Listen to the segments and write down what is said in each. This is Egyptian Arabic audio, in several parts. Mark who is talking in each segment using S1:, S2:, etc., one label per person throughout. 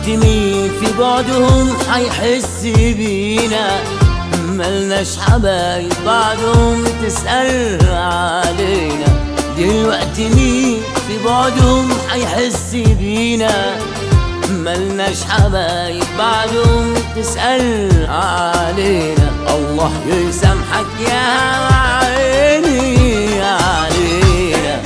S1: مين في بعدهم حيحس بينا ملناش حبايب بعدهم تسأل علينا دلوقتي مين في بعدهم حيحس بينا ملناش حبايب بعدهم تسأل علينا الله يسامحك يا عيني علينا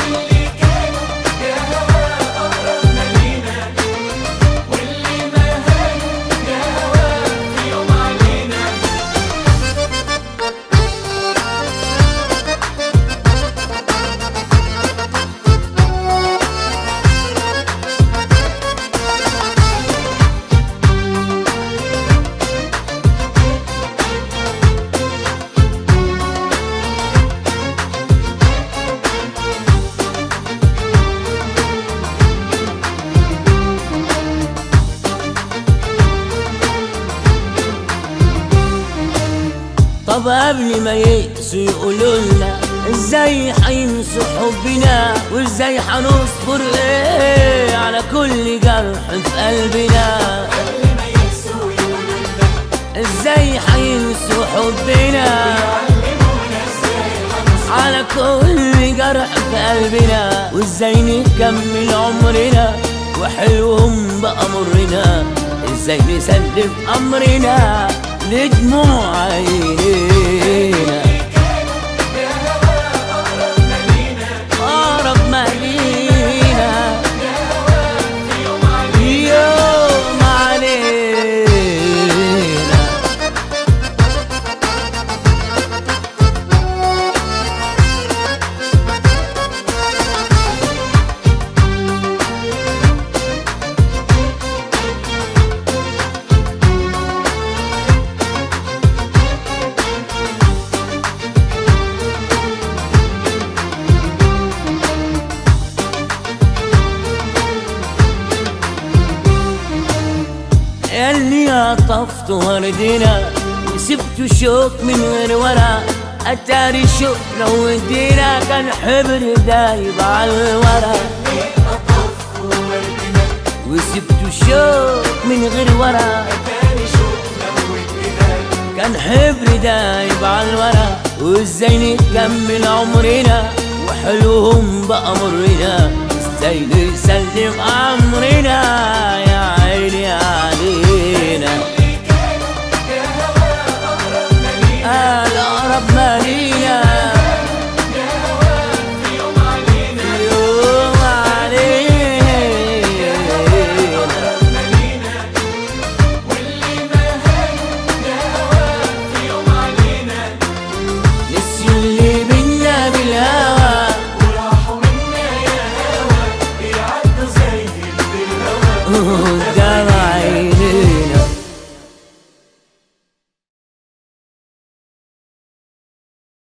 S1: طب قبل ما يقسوا يقولوا لنا ازاي هينسوا حبنا وازاي هنصبر ايه على كل جرح في قلبنا ازاي هينسوا حبنا على كل جرح في قلبنا وازاي نكمل عمرنا وحلوهم بقى مرنا ازاي نسلم امرنا لدموع عينينا اقرب ما لينا يوم علينا اللي عطفت وردنا وسبت شوك من غير ورا اتاري شوك لو ادينا كان حبر دايب على الورا وسبت شوك من غير ورا كان حبر دايب على الورا وازاي نكمل عمرنا وحلوهم بقى مرنا ازاي نسلم امرنا يا